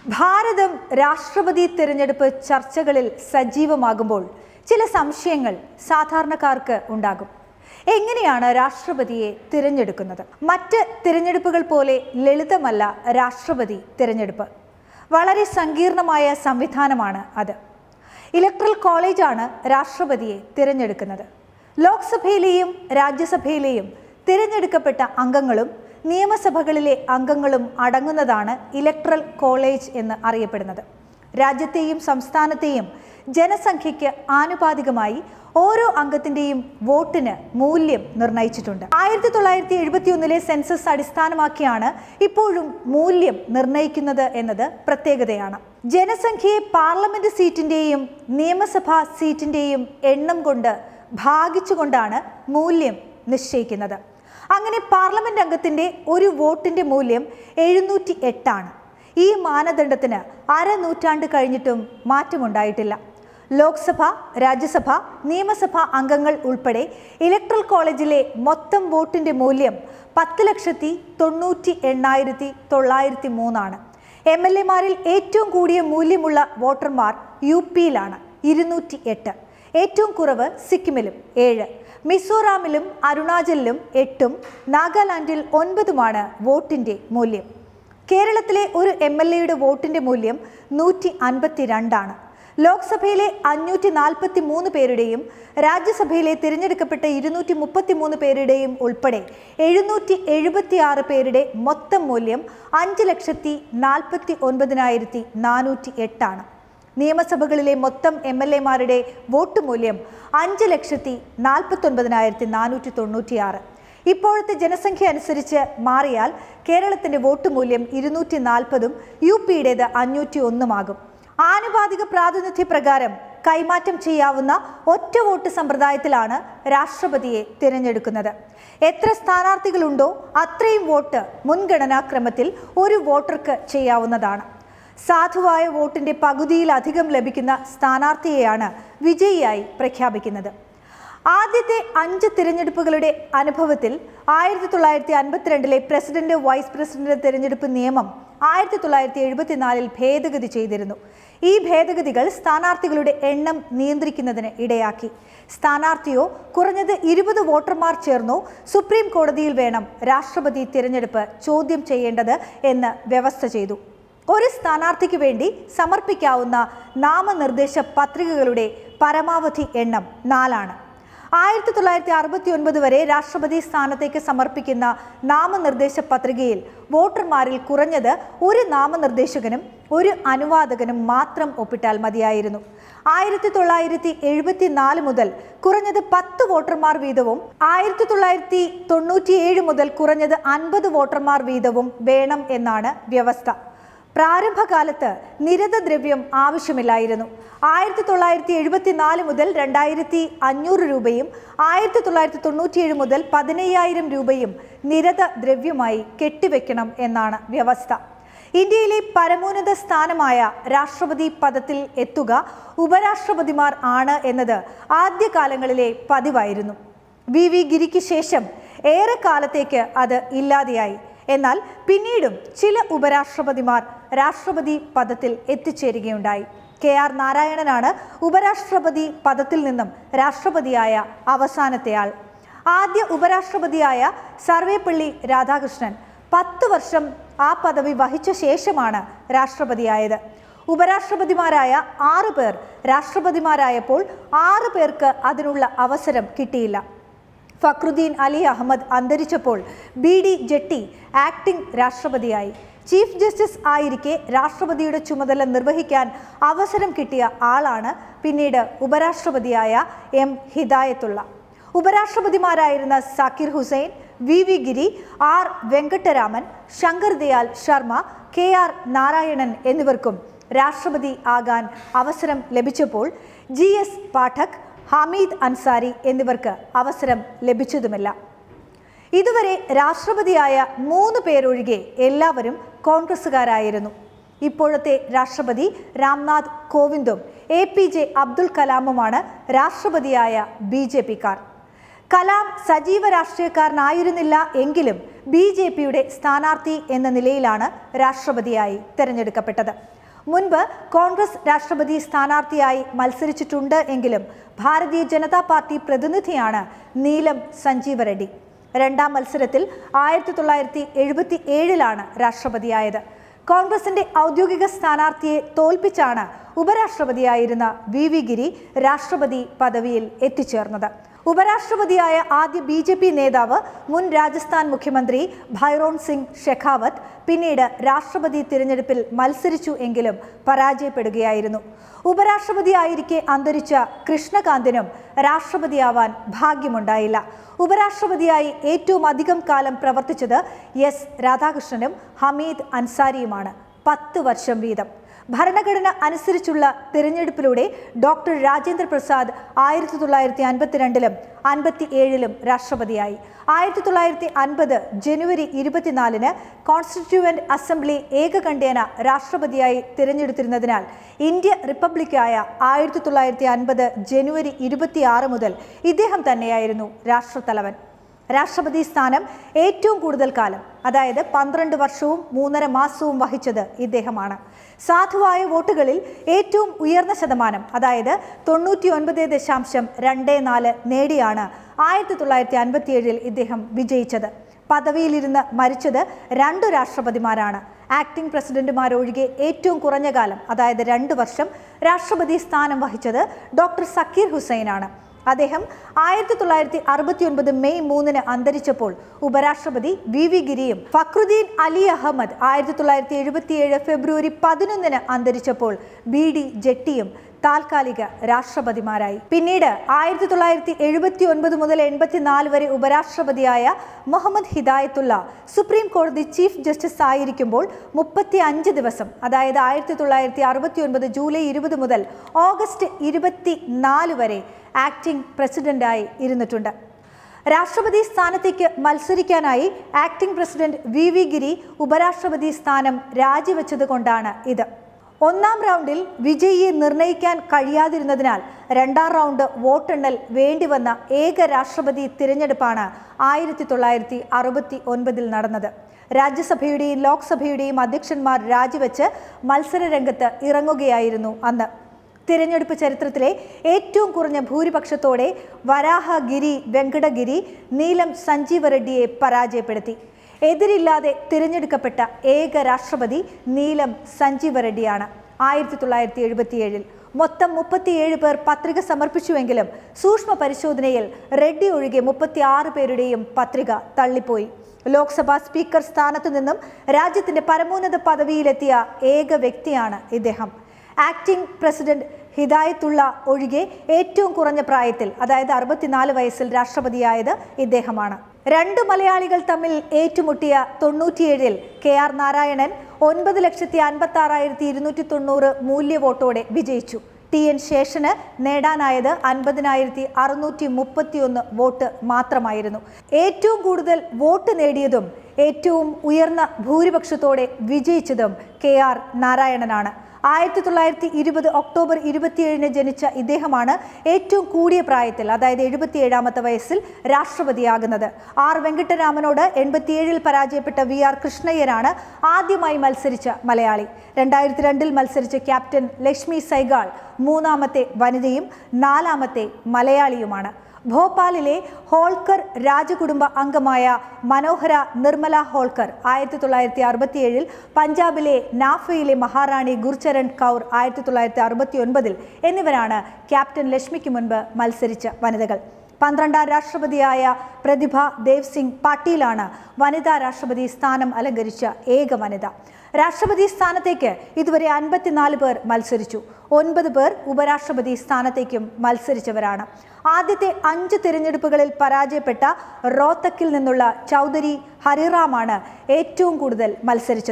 ഭാരതം രാഷ്ട്രപതി തിരഞ്ഞെടുപ്പ് ചർച്ചകളിൽ സജീവമാകുമ്പോൾ ചില സംശയങ്ങൾ സാധാരണക്കാർക്ക് ഉണ്ടാകും എങ്ങനെയാണ് രാഷ്ട്രപതിയെ തിരഞ്ഞെടുക്കുന്നത് മറ്റ് തിരഞ്ഞെടുപ്പുകൾ പോലെ ലളിതമല്ല രാഷ്ട്രപതി തിരഞ്ഞെടുപ്പ് വളരെ സങ്കീർണമായ സംവിധാനമാണ് അത് ഇലക്ട്രൽ കോളേജാണ് രാഷ്ട്രപതിയെ തിരഞ്ഞെടുക്കുന്നത് ലോക്സഭയിലെയും രാജ്യസഭയിലെയും തിരഞ്ഞെടുക്കപ്പെട്ട അംഗങ്ങളും നിയമസഭകളിലെ അംഗങ്ങളും അടങ്ങുന്നതാണ് ഇലക്ട്രൽ കോളേജ് എന്ന് അറിയപ്പെടുന്നത് രാജ്യത്തെയും സംസ്ഥാനത്തെയും ജനസംഖ്യയ്ക്ക് ആനുപാതികമായി ഓരോ അംഗത്തിന്റെയും വോട്ടിന് മൂല്യം നിർണയിച്ചിട്ടുണ്ട് ആയിരത്തി തൊള്ളായിരത്തി എഴുപത്തി ഒന്നിലെ സെൻസസ് അടിസ്ഥാനമാക്കിയാണ് ഇപ്പോഴും മൂല്യം നിർണയിക്കുന്നത് എന്നത് പ്രത്യേകതയാണ് ജനസംഖ്യയെ പാർലമെന്റ് സീറ്റിന്റെയും നിയമസഭാ സീറ്റിന്റെയും എണ്ണം കൊണ്ട് ഭാഗിച്ചുകൊണ്ടാണ് മൂല്യം നിശ്ചയിക്കുന്നത് അങ്ങനെ പാർലമെന്റ് അംഗത്തിന്റെ ഒരു വോട്ടിന്റെ മൂല്യം എഴുന്നൂറ്റി എട്ടാണ് ഈ മാനദണ്ഡത്തിന് അരനൂറ്റാണ്ട് കഴിഞ്ഞിട്ടും മാറ്റമുണ്ടായിട്ടില്ല ലോക്സഭ രാജ്യസഭ നിയമസഭാ അംഗങ്ങൾ ഉൾപ്പെടെ ഇലക്ട്രൽ കോളേജിലെ മൊത്തം വോട്ടിന്റെ മൂല്യം പത്ത് ലക്ഷത്തി തൊണ്ണൂറ്റി എണ്ണായിരത്തി തൊള്ളായിരത്തി മൂന്നാണ് എം എൽ എമാരിൽ ഏറ്റവും കൂടിയ മൂല്യമുള്ള വോട്ടർമാർ യു പിയിലാണ് ഇരുന്നൂറ്റി എട്ട് ഏറ്റവും കുറവ് സിക്കിമിലും ഏഴ് മിസോറാമിലും അരുണാചലിലും എട്ടും നാഗാലാൻഡിൽ ഒൻപതുമാണ് വോട്ടിന്റെ മൂല്യം കേരളത്തിലെ ഒരു എം എൽ എയുടെ വോട്ടിന്റെ മൂല്യം നൂറ്റി അൻപത്തി രണ്ടാണ് ലോക്സഭയിലെ അഞ്ഞൂറ്റി നാൽപ്പത്തി മൂന്ന് പേരുടെയും രാജ്യസഭയിലെ തിരഞ്ഞെടുക്കപ്പെട്ട ഇരുന്നൂറ്റി മുപ്പത്തി മൂന്ന് പേരുടെയും ഉൾപ്പെടെ എഴുന്നൂറ്റി എഴുപത്തി ആറ് പേരുടെ മൊത്തം മൂല്യം അഞ്ച് ലക്ഷത്തി നാൽപ്പത്തി ഒൻപതിനായിരത്തി നാനൂറ്റി എട്ടാണ് നിയമസഭകളിലെ മൊത്തം എം എൽ എമാരുടെ വോട്ട് മൂല്യം അഞ്ച് ലക്ഷത്തി നാൽപ്പത്തൊൻപതിനായിരത്തി നാനൂറ്റി തൊണ്ണൂറ്റിയാറ് ഇപ്പോഴത്തെ ജനസംഖ്യ അനുസരിച്ച് മാറിയാൽ കേരളത്തിന്റെ വോട്ട് മൂല്യം ഇരുന്നൂറ്റി നാൽപ്പതും യു പിയുടേത് അഞ്ഞൂറ്റി ഒന്നുമാകും ആനുപാതിക പ്രാതിനിധ്യ പ്രകാരം കൈമാറ്റം ചെയ്യാവുന്ന ഒറ്റ വോട്ട് സമ്പ്രദായത്തിലാണ് രാഷ്ട്രപതിയെ തിരഞ്ഞെടുക്കുന്നത് എത്ര സ്ഥാനാർത്ഥികളുണ്ടോ അത്രയും വോട്ട് മുൻഗണനാക്രമത്തിൽ ഒരു വോട്ടർക്ക് ചെയ്യാവുന്നതാണ് സാധുവായ വോട്ടിന്റെ പകുതിയിലധികം ലഭിക്കുന്ന സ്ഥാനാർത്ഥിയെയാണ് വിജയിയായി പ്രഖ്യാപിക്കുന്നത് ആദ്യത്തെ അഞ്ച് തിരഞ്ഞെടുപ്പുകളുടെ അനുഭവത്തിൽ ആയിരത്തി തൊള്ളായിരത്തി അൻപത്തിരണ്ടിലെ പ്രസിഡന്റ് വൈസ് പ്രസിഡന്റ് തിരഞ്ഞെടുപ്പ് നിയമം ആയിരത്തി തൊള്ളായിരത്തി എഴുപത്തിനാലിൽ ഭേദഗതി ചെയ്തിരുന്നു ഈ ഭേദഗതികൾ സ്ഥാനാർത്ഥികളുടെ എണ്ണം നിയന്ത്രിക്കുന്നതിന് ഇടയാക്കി സ്ഥാനാർത്ഥിയോ കുറഞ്ഞത് ഇരുപത് വോട്ടർമാർ ചേർന്നോ സുപ്രീം കോടതിയിൽ വേണം രാഷ്ട്രപതി തിരഞ്ഞെടുപ്പ് ചോദ്യം ചെയ്യേണ്ടത് എന്ന് വ്യവസ്ഥ ചെയ്തു ഒരു സ്ഥാനാർത്ഥിക്ക് വേണ്ടി സമർപ്പിക്കാവുന്ന നാമനിർദ്ദേശ പത്രികകളുടെ പരമാവധി എണ്ണം നാലാണ് ആയിരത്തി തൊള്ളായിരത്തി അറുപത്തി ഒൻപത് വരെ രാഷ്ട്രപതി സ്ഥാനത്തേക്ക് സമർപ്പിക്കുന്ന നാമനിർദ്ദേശ പത്രികയിൽ വോട്ടർമാരിൽ കുറഞ്ഞത് ഒരു നാമനിർദ്ദേശകനും ഒരു അനുവാദകനും മാത്രം ഒപ്പിട്ടാൽ മതിയായിരുന്നു ആയിരത്തി തൊള്ളായിരത്തി എഴുപത്തി നാല് മുതൽ കുറഞ്ഞത് പത്ത് വോട്ടർമാർ വീതവും ആയിരത്തി തൊള്ളായിരത്തി തൊണ്ണൂറ്റിയേഴ് മുതൽ കുറഞ്ഞത് അൻപത് വോട്ടർമാർ വീതവും വേണം എന്നാണ് വ്യവസ്ഥ പ്രാരംഭകാലത്ത് നിരതദ്രവ്യം ആവശ്യമില്ലായിരുന്നു ആയിരത്തി തൊള്ളായിരത്തി എഴുപത്തിനാല് മുതൽ രണ്ടായിരത്തി അഞ്ഞൂറ് രൂപയും ആയിരത്തി തൊള്ളായിരത്തി തൊണ്ണൂറ്റിയേഴ് മുതൽ പതിനയ്യായിരം രൂപയും നിരത ദ്രവ്യമായി കെട്ടിവെക്കണം എന്നാണ് വ്യവസ്ഥ ഇന്ത്യയിലെ പരമോന്നത സ്ഥാനമായ രാഷ്ട്രപതി പദത്തിൽ എത്തുക ഉപരാഷ്ട്രപതിമാർ ആണ് എന്നത് ആദ്യകാലങ്ങളിലെ പതിവായിരുന്നു വി വി ഗിരിക്ക് ശേഷം ഏറെക്കാലത്തേക്ക് അത് ഇല്ലാതെയായി എന്നാൽ പിന്നീടും ചില ഉപരാഷ്ട്രപതിമാർ രാഷ്ട്രപതി പദത്തിൽ എത്തിച്ചേരുകയുണ്ടായി കെ ആർ നാരായണനാണ് ഉപരാഷ്ട്രപതി പദത്തിൽ നിന്നും രാഷ്ട്രപതിയായ അവസാനത്തെ ആൾ ആദ്യ ഉപരാഷ്ട്രപതിയായ സർവേപ്പള്ളി രാധാകൃഷ്ണൻ പത്ത് വർഷം ആ പദവി വഹിച്ച ശേഷമാണ് രാഷ്ട്രപതിയായത് ഉപരാഷ്ട്രപതിമാരായ ആറ് പേർ രാഷ്ട്രപതിമാരായപ്പോൾ ആറ് പേർക്ക് അതിനുള്ള അവസരം കിട്ടിയില്ല ഫക്രുദ്ദീൻ അലി അഹമ്മദ് അന്തരിച്ചപ്പോൾ ബി ഡി ജെട്ടി ആക്ടിംഗ് രാഷ്ട്രപതിയായി ചീഫ് ജസ്റ്റിസ് ആയിരിക്കെ രാഷ്ട്രപതിയുടെ ചുമതല നിർവഹിക്കാൻ അവസരം കിട്ടിയ ആളാണ് പിന്നീട് ഉപരാഷ്ട്രപതിയായ എം ഹിദായത്തുള്ള ഉപരാഷ്ട്രപതിമാരായിരുന്ന Zakir Hussain V V Giri R Venkataraman Shankar Dayal Sharma K R Narayanan എന്നിവർക്കും രാഷ്ട്രപതി ആകാൻ അവസരം ലഭിച്ചപ്പോൾ ജി എസ് പാഠക് ഹമീദ് അൻസാരി എന്നിവർക്ക് അവസരം ലഭിച്ചതുമില്ല ഇതുവരെ രാഷ്ട്രപതിയായ മൂന്ന് പേരൊഴികെ എല്ലാവരും കോൺഗ്രസ്സുകാരായിരുന്നു ഇപ്പോഴത്തെ രാഷ്ട്രപതി രാംനാഥ് കോവിന്ദും എ പി ജെ അബ്ദുൽ കലാമുമാണ് രാഷ്ട്രപതിയായ ബി ജെ പിക്കാർ കലാം സജീവ രാഷ്ട്രീയക്കാരനായിരുന്നില്ല എങ്കിലും ബി ജെ പിയുടെ സ്ഥാനാർത്ഥി എന്ന നിലയിലാണ് രാഷ്ട്രപതിയായി തെരഞ്ഞെടുക്കപ്പെട്ടത് മുൻപ് കോൺഗ്രസ് രാഷ്ട്രപതി സ്ഥാനാർത്ഥിയായി മത്സരിച്ചിട്ടുണ്ട് എങ്കിലും ഭാരതീയ ജനതാ പാർട്ടി പ്രതിനിധിയാണ് നീലം സഞ്ജീവ റെഡ്ഡി രണ്ടാം മത്സരത്തിൽ ആയിരത്തി തൊള്ളായിരത്തി എഴുപത്തി ഏഴിലാണ് രാഷ്ട്രപതിയായത് കോൺഗ്രസിന്റെ ഔദ്യോഗിക സ്ഥാനാർത്ഥിയെ തോൽപ്പിച്ചാണ് ഉപരാഷ്ട്രപതിയായിരുന്ന വി വി ഗിരി രാഷ്ട്രപതി പദവിയിൽ എത്തിച്ചേർന്നത് ഉപരാഷ്ട്രപതിയായ ആദ്യ ബി ജെ പി നേതാവ് മുൻ രാജസ്ഥാൻ മുഖ്യമന്ത്രി ഭൈറോൺ സിംഗ് ഷെഖാവത്ത് പിന്നീട് രാഷ്ട്രപതി തിരഞ്ഞെടുപ്പിൽ മത്സരിച്ചു എങ്കിലും പരാജയപ്പെടുകയായിരുന്നു ഉപരാഷ്ട്രപതിയായിരിക്കെ അന്തരിച്ച കൃഷ്ണകാന്തിനും രാഷ്ട്രപതിയാവാൻ ഭാഗ്യമുണ്ടായില്ല ഉപരാഷ്ട്രപതിയായി ഏറ്റവും അധികം കാലം പ്രവർത്തിച്ചത് എസ് രാധാകൃഷ്ണനും ഹമീദ് അൻസാരിയുമാണ് പത്ത് വർഷം വീതം ഭരണഘടന അനുസരിച്ചുള്ള തിരഞ്ഞെടുപ്പിലൂടെ ഡോക്ടർ രാജേന്ദ്ര പ്രസാദ് ആയിരത്തി തൊള്ളായിരത്തി അൻപത്തിരണ്ടിലും അൻപത്തി ഏഴിലും രാഷ്ട്രപതിയായി ആയിരത്തി തൊള്ളായിരത്തി അൻപത് ജനുവരി ഇരുപത്തിനാലിന് കോൺസ്റ്റിറ്റ്യൂവന്റ് അസംബ്ലി ഏകകണ്ഠേന രാഷ്ട്രപതിയായി തിരഞ്ഞെടുത്തിരുന്നതിനാൽ ഇന്ത്യ റിപ്പബ്ലിക്കായ ആയിരത്തി തൊള്ളായിരത്തി അൻപത് ജനുവരി ഇരുപത്തിയാറ് മുതൽ ഇദ്ദേഹം തന്നെയായിരുന്നു രാഷ്ട്രത്തലവൻ രാഷ്ട്രപതി സ്ഥാനം ഏറ്റവും കൂടുതൽ കാലം അതായത് പന്ത്രണ്ട് വർഷവും മൂന്നര മാസവും വഹിച്ചത് ഇദ്ദേഹമാണ് സാധുവായ വോട്ടുകളിൽ ഏറ്റവും ഉയർന്ന ശതമാനം അതായത് തൊണ്ണൂറ്റി ഒൻപത് ദശാംശം രണ്ട് നാല് നേടിയാണ് ആയിരത്തി തൊള്ളായിരത്തി അൻപത്തിയേഴിൽ ഇദ്ദേഹം വിജയിച്ചത് പദവിയിലിരുന്ന് മരിച്ചത് രണ്ടു രാഷ്ട്രപതിമാരാണ് ആക്ടിംഗ് പ്രസിഡന്റുമാരൊഴികെ ഏറ്റവും കുറഞ്ഞ കാലം അതായത് രണ്ട് വർഷം രാഷ്ട്രപതി സ്ഥാനം വഹിച്ചത് ഡോക്ടർ സക്കീർ ഹുസൈനാണ് അദ്ദേഹം ആയിരത്തി തൊള്ളായിരത്തി അറുപത്തി ഒൻപത് മെയ് മൂന്നിന് അന്തരിച്ചപ്പോൾ ഉപരാഷ്ട്രപതി വി വി ഗിരിയും ഫക്രുദ്ദീൻ അലി അഹമ്മദ് ആയിരത്തി തൊള്ളായിരത്തി എഴുപത്തിയേഴ് ഫെബ്രുവരി പതിനൊന്നിന് അന്തരിച്ചപ്പോൾ ബി ഡി ജെട്ടിയും താൽക്കാലിക രാഷ്ട്രപതിമാരായി പിന്നീട് ആയിരത്തി തൊള്ളായിരത്തി എഴുപത്തി ഒൻപത് മുതൽ എൺപത്തിനാല് വരെ ഉപരാഷ്ട്രപതിയായ മുഹമ്മദ് ഹിദായത്തുള്ള സുപ്രീം കോടതി ചീഫ് ജസ്റ്റിസ് ആയിരിക്കുമ്പോൾ മുപ്പത്തി അഞ്ച് ദിവസം അതായത് ആയിരത്തി തൊള്ളായിരത്തി അറുപത്തി ഒൻപത് ജൂലൈ ഇരുപത് മുതൽ ഓഗസ്റ്റ് ഇരുപത്തി നാല് വരെ ആക്ടിംഗ് പ്രസിഡന്റായി ഇരുന്നിട്ടുണ്ട് രാഷ്ട്രപതി സ്ഥാനത്തേക്ക് മത്സരിക്കാനായി acting president V V Giri ഉപരാഷ്ട്രപതി സ്ഥാനം രാജിവെച്ചത് കൊണ്ടാണ് ഇത് ഒന്നാം റൗണ്ടിൽ വിജയിയെ നിർണയിക്കാൻ കഴിയാതിരുന്നതിനാൽ രണ്ടാം റൗണ്ട് വോട്ടെണ്ണൽ വേണ്ടിവന്ന ഏക രാഷ്ട്രപതി തിരഞ്ഞെടുപ്പാണ് ആയിരത്തി തൊള്ളായിരത്തി അറുപത്തി ഒൻപതിൽ നടന്നത് രാജ്യസഭയുടെയും ലോക്സഭയുടെയും അധ്യക്ഷന്മാർ രാജിവെച്ച് മത്സരരംഗത്ത് ഇറങ്ങുകയായിരുന്നു അന്ന് തിരഞ്ഞെടുപ്പ് ചരിത്രത്തിലെ ഏറ്റവും കുറഞ്ഞ ഭൂരിപക്ഷത്തോടെ വരാഹഗിരി വെങ്കടഗിരി നീലം സഞ്ജീവ റെഡ്ഡിയെ പരാജയപ്പെടുത്തി എതിരില്ലാതെ തിരഞ്ഞെടുക്കപ്പെട്ട ഏക രാഷ്ട്രപതി നീലം സഞ്ജീവ റെഡ്ഡിയാണ് ആയിരത്തി തൊള്ളായിരത്തി എഴുപത്തിയേഴിൽ മൊത്തം മുപ്പത്തിയേഴ് പേർ പത്രിക സമർപ്പിച്ചുവെങ്കിലും സൂക്ഷ്മ പരിശോധനയിൽ റെഡ്ഡി ഒഴികെ മുപ്പത്തിയാറ് പേരുടെയും പത്രിക തള്ളിപ്പോയി ലോക്സഭാ സ്പീക്കർ സ്ഥാനത്തു നിന്നും രാജ്യത്തിന്റെ പരമോന്നത പദവിയിലെത്തിയ ഏക വ്യക്തിയാണ് ഇദ്ദേഹം ആക്ടിംഗ് പ്രസിഡന്റ് ഹിദായത്തുള്ള ഒഴികെ ഏറ്റവും കുറഞ്ഞ പ്രായത്തിൽ അതായത് അറുപത്തിനാല് വയസ്സിൽ രാഷ്ട്രപതിയായത് ഇദ്ദേഹമാണ് രണ്ട് മലയാളികൾ തമ്മിൽ ഏറ്റുമുട്ടിയ തൊണ്ണൂറ്റിയേഴിൽ കെ ആർ നാരായണൻ ഒൻപത് ലക്ഷത്തി അൻപത്തി ആറായിരത്തി ഇരുന്നൂറ്റി തൊണ്ണൂറ് മൂല്യ വോട്ടോടെ വിജയിച്ചു ടി എൻ ശേഷന് നേടാനായത് അൻപതിനായിരത്തി അറുന്നൂറ്റി മുപ്പത്തിയൊന്ന് വോട്ട് മാത്രമായിരുന്നു ഏറ്റവും കൂടുതൽ വോട്ട് നേടിയതും ഏറ്റവും ഉയർന്ന ഭൂരിപക്ഷത്തോടെ വിജയിച്ചതും കെ ആർ നാരായണനാണ് ആയിരത്തി തൊള്ളായിരത്തി ഇരുപത് ഒക്ടോബർ ഇരുപത്തിയേഴിന് ജനിച്ച ഇദ്ദേഹമാണ് ഏറ്റവും കൂടിയ പ്രായത്തിൽ അതായത് എഴുപത്തിയേഴാമത്തെ വയസ്സിൽ രാഷ്ട്രപതിയാകുന്നത് ആർ വെങ്കട്ടരാമനോട് എൺപത്തിയേഴിൽ പരാജയപ്പെട്ട വി ആർ കൃഷ്ണയ്യരാണ് ആദ്യമായി മത്സരിച്ച മലയാളി രണ്ടായിരത്തി രണ്ടിൽ മത്സരിച്ച ക്യാപ്റ്റൻ ലക്ഷ്മി സൈഗാൾ മൂന്നാമത്തെ വനിതയും നാലാമത്തെ മലയാളിയുമാണ് ഭോപ്പാലിലെ ഹോൾക്കർ രാജകുടുംബ അംഗമായ മനോഹര നിർമ്മല ഹോൾക്കർ ആയിരത്തി തൊള്ളായിരത്തി അറുപത്തിയേഴിൽ പഞ്ചാബിലെ നാഫയിലെ മഹാറാണി ഗുർചരൺ കൗർ ആയിരത്തി തൊള്ളായിരത്തി അറുപത്തി ഒൻപതിൽ എന്നിവരാണ് ക്യാപ്റ്റൻ ലക്ഷ്മിക്ക് മുൻപ് മത്സരിച്ച വനിതകൾ പന്ത്രണ്ടാം രാഷ്ട്രപതിയായ പ്രതിഭ ദേവ് സിംഗ് പാട്ടീലാണ് വനിതാ രാഷ്ട്രപതി സ്ഥാനം അലങ്കരിച്ച ഏക വനിത രാഷ്ട്രപതി സ്ഥാനത്തേക്ക് ഇതുവരെ അൻപത്തിനാല് പേർ മത്സരിച്ചു ഒൻപത് പേർ ഉപരാഷ്ട്രപതി സ്ഥാനത്തേക്കും മത്സരിച്ചവരാണ് ആദ്യത്തെ അഞ്ച് തിരഞ്ഞെടുപ്പുകളിൽ പരാജയപ്പെട്ട റോത്തക്കിൽ നിന്നുള്ള ചൗധരി ഹരിറാമാണ് ഏറ്റവും കൂടുതൽ മത്സരിച്ചത്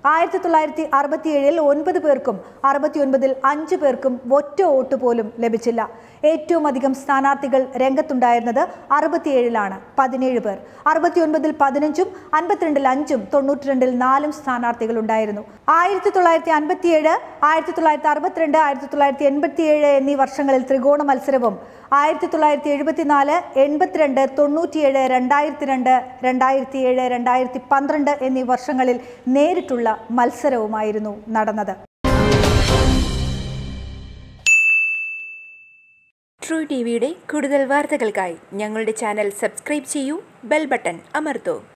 ആയിരത്തി തൊള്ളായിരത്തി അറുപത്തിയേഴിൽ ഒൻപത് പേർക്കും അറുപത്തിയൊൻപതിൽ അഞ്ച് പേർക്കും ഒറ്റ വോട്ട് പോലും ലഭിച്ചില്ല ഏറ്റവും അധികം സ്ഥാനാർത്ഥികൾ രംഗത്തുണ്ടായിരുന്നത് അറുപത്തിയേഴിലാണ് പതിനേഴ് പേർ അറുപത്തിയൊൻപതിൽ പതിനഞ്ചും അൻപത്തിരണ്ടിൽ അഞ്ചും തൊണ്ണൂറ്റിരണ്ടിൽ നാലും സ്ഥാനാർത്ഥികൾ ഉണ്ടായിരുന്നു ആയിരത്തി തൊള്ളായിരത്തി അൻപത്തിയേഴ് ആയിരത്തി തൊള്ളായിരത്തി അറുപത്തിരണ്ട് ആയിരത്തി തൊള്ളായിരത്തി എൺപത്തിയേഴ് എന്നീ വർഷങ്ങളിൽ ത്രികോണ മത്സരവും ആയിരത്തി തൊള്ളായിരത്തി എഴുപത്തിനാല് എൺപത്തിരണ്ട് തൊണ്ണൂറ്റിയേഴ് രണ്ടായിരത്തി രണ്ട് രണ്ടായിരത്തി ഏഴ് രണ്ടായിരത്തി പന്ത്രണ്ട് എന്നീ വർഷങ്ങളിൽ നേരിട്ടുള്ള മത്സരവുമായിരുന്നു നടന്നത് ട്രൂ ടി വിയുടെ കൂടുതൽ വാർത്തകൾക്കായി ഞങ്ങളുടെ ചാനൽ സബ്സ്ക്രൈബ് ചെയ്യൂ ബെൽ ബട്ടൺ അമർത്തൂ